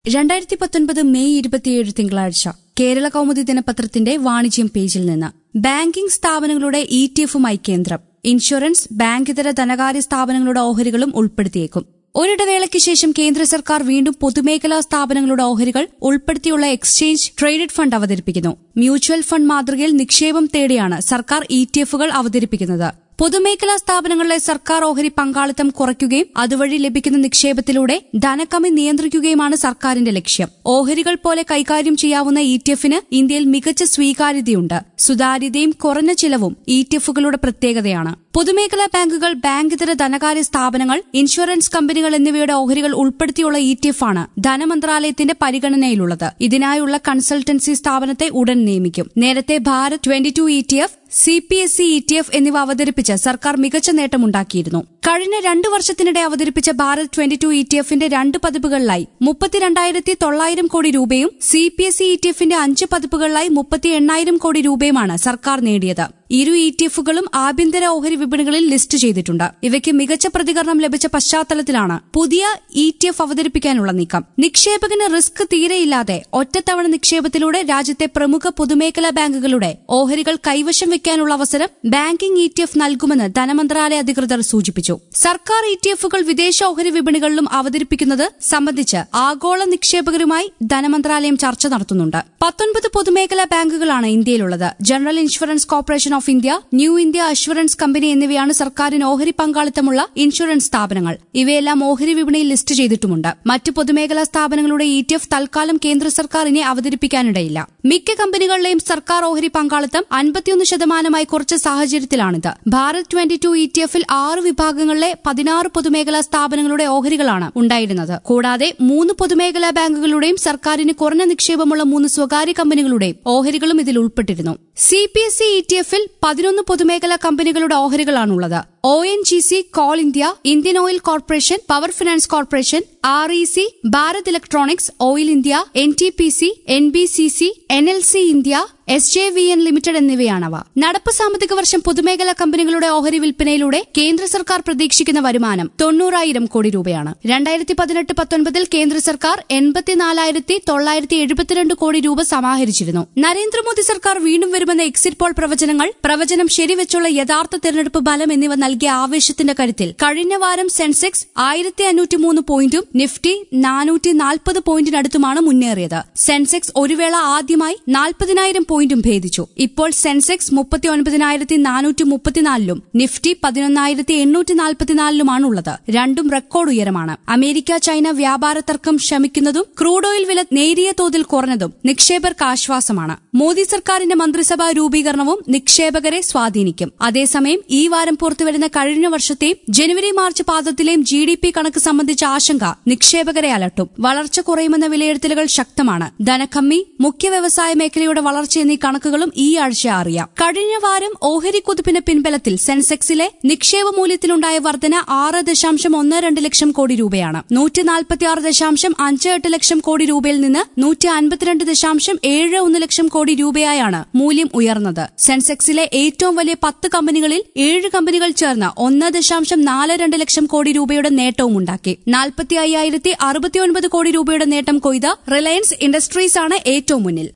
രണ്ടായിരത്തി പത്തൊൻപത് മെയ് ഇരുപത്തിയേഴ് തിങ്കളാഴ്ച കേരള കൗമുദി ദിനപത്രത്തിന്റെ വാണിജ്യം പേജിൽ നിന്ന് ബാങ്കിംഗ് സ്ഥാപനങ്ങളുടെ ഇ ടി എഫുമായി കേന്ദ്രം ഇൻഷുറൻസ് ബാങ്കിതര ധനകാര്യ സ്ഥാപനങ്ങളുടെ ഓഹരികളും ഉൾപ്പെടുത്തിയേക്കും ഒരിടവേളയ്ക്ക് ശേഷം കേന്ദ്ര സർക്കാർ വീണ്ടും പൊതുമേഖലാ സ്ഥാപനങ്ങളുടെ ഓഹരികൾ ഉൾപ്പെടുത്തിയുള്ള എക്സ്ചേഞ്ച് ട്രേഡഡ് ഫണ്ട് അവതരിപ്പിക്കുന്നു മ്യൂച്വൽ ഫണ്ട് മാതൃകയിൽ നിക്ഷേപം തേടിയാണ് സർക്കാർ ഇ ടി എഫുകൾ അവതരിപ്പിക്കുന്നത് പൊതുമേഖലാ സ്ഥാപനങ്ങളിലെ സർക്കാർ ഓഹരി പങ്കാളിത്തം കുറയ്ക്കുകയും അതുവഴി ലഭിക്കുന്ന നിക്ഷേപത്തിലൂടെ ധനക്കമ്മി നിയന്ത്രിക്കുകയുമാണ് സർക്കാരിന്റെ ലക്ഷ്യം ഓഹരികൾ പോലെ കൈകാര്യം ചെയ്യാവുന്ന ഇ ടി എഫിന് ഇന്ത്യയിൽ മികച്ച സ്വീകാര്യതയുണ്ട് സുതാര്യതയും കുറഞ്ഞ ചിലവും ഇ ടി എഫുകളുടെ പ്രത്യേകതയാണ് പൊതുമേഖലാ ബാങ്കുകൾ ബാങ്കിതര ധനകാര്യ സ്ഥാപനങ്ങൾ ഇൻഷുറൻസ് കമ്പനികൾ എന്നിവയുടെ ഓഹരികൾ ഉൾപ്പെടുത്തിയുള്ള ഇ ടി എഫ് ആണ് ധനമന്ത്രാലയത്തിന്റെ പരിഗണനയിലുള്ളത് ഇതിനായുള്ള കൺസൾട്ടൻസി സ്ഥാപനത്തെ ഉടൻ നിയമിക്കും നേരത്തെ Bharat twenty two E T F C P S E E T F എന്നിവ അവതരിപ്പിച്ച് സർക്കാർ മികച്ച നേട്ടമുണ്ടാക്കിയിരുന്നു കഴിഞ്ഞ രണ്ടു വർഷത്തിനിടെ അവതരിപ്പിച്ച Bharat twenty two E T എഫിന്റെ രണ്ട് പതിപ്പുകളിലായി മുപ്പത്തിരണ്ടായിരത്തി തൊള്ളായിരം കോടി രൂപയും C P S E E T എഫിന്റെ അഞ്ച് പതിപ്പുകളിലായി മുപ്പത്തി എണ്ണായിരം കോടി രൂപയുമാണ് സർക്കാർ നേടിയത് ഇരു ഇ ടി എഫുകളും ആഭ്യന്തര ഓഹരി വിപണികളിൽ ലിസ്റ്റ് ചെയ്തിട്ടുണ്ട് ഇവയ്ക്ക് മികച്ച പ്രതികരണം ലഭിച്ച പശ്ചാത്തലത്തിലാണ് പുതിയ ഇ ടി എഫ് അവതരിപ്പിക്കാനുള്ള നീക്കം നിക്ഷേപകന് റിസ്ക് തീരെയില്ലാതെ ഒറ്റത്തവണ നിക്ഷേപത്തിലൂടെ രാജ്യത്തെ പ്രമുഖ പൊതുമേഖലാ ബാങ്കുകളുടെ ഓഹരികൾ കൈവശം വെക്കാനുള്ള അവസരം ബാങ്കിംഗ് ഇ ടി എഫ് നൽകുമെന്ന് ധനമന്ത്രാലയ അധികൃതർ സൂചിപ്പിച്ചു സർക്കാർ ഇ ടി എഫുകൾ വിദേശ ഓഹരി വിപണികളിലും അവതരിപ്പിക്കുന്നത് സംബന്ധിച്ച് ആഗോള നിക്ഷേപകരുമായി ധനമന്ത്രാലയം ചർച്ച നടത്തുന്നുണ്ട് പത്തൊൻപത് പൊതുമേഖലാ ബാങ്കുകളാണ് ഇന്ത്യയിലുള്ളത് General Insurance Corporation of India New India Assurance Company എന്നിവയാണ് സർക്കാരിന് ഓഹരി പങ്കാളിത്തമുള്ള ഇൻഷുറൻസ് സ്ഥാപനങ്ങൾ ഇവയെല്ലാം ഓഹരി വിപണിയിൽ ലിസ്റ്റ് ചെയ്തിട്ടുമുണ്ട് മറ്റ് പൊതുമേഖലാ സ്ഥാപനങ്ങളുടെ ഇ ടി എഫ് തൽക്കാലം കേന്ദ്ര സർക്കാർ ഇനി അവതരിപ്പിക്കാനിടയില്ല മിക്ക കമ്പനികളിലെയും സർക്കാർ ഓഹരി പങ്കാളിത്തം അൻപത്തിയൊന്ന് ശതമാനമായി കുറച്ച സാഹചര്യത്തിലാണിത് Bharat twenty two E T എഫിൽ ആറ് വിഭാഗങ്ങളിലെ പതിനാറ് പൊതുമേഖലാ സ്ഥാപനങ്ങളുടെ ഓഹരികളാണ് ഉണ്ടായിരുന്നത് കൂടാതെ മൂന്ന് പൊതുമേഖലാ ബാങ്കുകളുടെയും സർക്കാരിന് കുറഞ്ഞ നിക്ഷേപമുള്ള മൂന്ന് സ്വകാര്യ കമ്പനികളുടെയും ഓഹരികളും ഇതിൽ ഉൾപ്പെട്ടിരുന്നു C P S E E T എഫിൽ പതിനൊന്ന് പൊതുമേഖലാ കമ്പനികളുടെ ഓഹരികളാണുള്ളത് O N G C Coal India Indian Oil Corporation Power Finance Corporation R E C Bharat Electronics Oil India N T P C N B C C N L C India S J V N Limited എന്നിവയാണവ നടപ്പ് സാമ്പത്തിക വർഷം പൊതുമേഖലാ കമ്പനികളുടെ ഓഹരി വിൽപ്പനയിലൂടെ കേന്ദ്ര സർക്കാർ പ്രതീക്ഷിക്കുന്ന വരുമാനം തൊണ്ണൂറായിരം കോടി രൂപയാണ് രണ്ടായിരത്തി പതിനെട്ട് പത്തൊൻപതിൽ കേന്ദ്ര സർക്കാർ എൺപത്തിനാലായിരത്തി തൊള്ളായിരത്തി എഴുപത്തിരണ്ട് കോടി രൂപ സമാഹരിച്ചിരുന്നു നരേന്ദ്രമോദി സർക്കാർ വീണ്ടും വരുമെന്ന എക്സിറ്റ് പോൾ പ്രവചനങ്ങൾ പ്രവചനം ശരിവെച്ചുള്ള യഥാർത്ഥ തെരഞ്ഞെടുപ്പ് ഫലം എന്നിവ നൽകിയ ആവേശത്തിന്റെ കരുത്തിൽ കഴിഞ്ഞ വാരം സെൻസെക്സ് ആയിരത്തി അഞ്ഞൂറ്റി മൂന്ന് പോയിന്റും നിഫ്റ്റി നാനൂറ്റി നാൽപ്പത് പോയിന്റിനടുത്തുമാണ് മുന്നേറിയത് സെൻസെക്സ് ഒരു വേള ആദ്യമായി നാൽപ്പതിനായിരം പോയിന്റും ഭേദിച്ചു ഇപ്പോൾ സെൻസെക്സ് മുപ്പത്തി ഒൻപതിനായിരത്തി നാനൂറ്റി മുപ്പത്തിനാലിലും നിഫ്റ്റി പതിനൊന്നായിരത്തി എണ്ണൂറ്റി നാൽപ്പത്തിനാലിലുമാണുള്ളത് രണ്ടും റെക്കോർഡ് ഉയരമാണ് അമേരിക്ക ചൈന വ്യാപാര തർക്കം ശമിക്കുന്നതും ക്രൂഡ് ഓയിൽ വില നേരിയ തോതിൽ കുറഞ്ഞതും നിക്ഷേപകർക്ക് ആശ്വാസമാണ് മോദി സർക്കാരിന്റെ മന്ത്രിസഭാ രൂപീകരണവും നിക്ഷേപകരെ സ്വാധീനിക്കും അതേസമയം ഈ വാരം പുറത്തുവരുന്ന കഴിഞ്ഞ വർഷത്തെയും ജനുവരി മാർച്ച് പാദത്തിലെയും ജി ഡി പി കണക്ക് സംബന്ധിച്ച ആശങ്ക നിക്ഷേപകരെ അലട്ടും വളർച്ച കുറയുമെന്ന വിലയിരുത്തലുകൾ ശക്തമാണ് ധനക്കമ്മി മുഖ്യ വ്യവസായ മേഖലയുടെ വളർച്ച എന്നീ കണക്കുകളും ഈ ആഴ്ച അറിയാം കഴിഞ്ഞ വാരം ഓഹരി കുതിപ്പിന്റെ പിൻബലത്തിൽ സെൻസെക്സിലെ നിക്ഷേപ മൂല്യത്തിലുണ്ടായ വർധന ആറ് ദശാംശം ഒന്ന് രണ്ട് ലക്ഷം കോടി രൂപയാണ് നൂറ്റി നാൽപ്പത്തിയാറ് ദശാംശം അഞ്ച് എട്ട് ലക്ഷം കോടി രൂപയിൽ നിന്ന് നൂറ്റി അൻപത്തിരണ്ട് ദശാംശം ഏഴ് ഒന്ന് ലക്ഷം കോടി രൂപയായാണ് മൂല്യം ഉയർന്നത് സെൻസെക്സിലെ ഏറ്റവും വലിയ പത്ത് കമ്പനികളിൽ ഏഴ് കമ്പനികൾ ചേർന്ന് ഒന്ന് ദശാംശം നാല് രണ്ട് ലക്ഷം കോടി രൂപയുടെ നേട്ടവുമുണ്ടാക്കി നാൽപ്പത്തി അയ്യായിരത്തി അറുപത്തിയൊൻപത് കോടി രൂപയുടെ നേട്ടം കൊയ്ത റിലയൻസ് ഇൻഡസ്ട്രീസ് ആണ് ഏറ്റവും മുന്നിൽ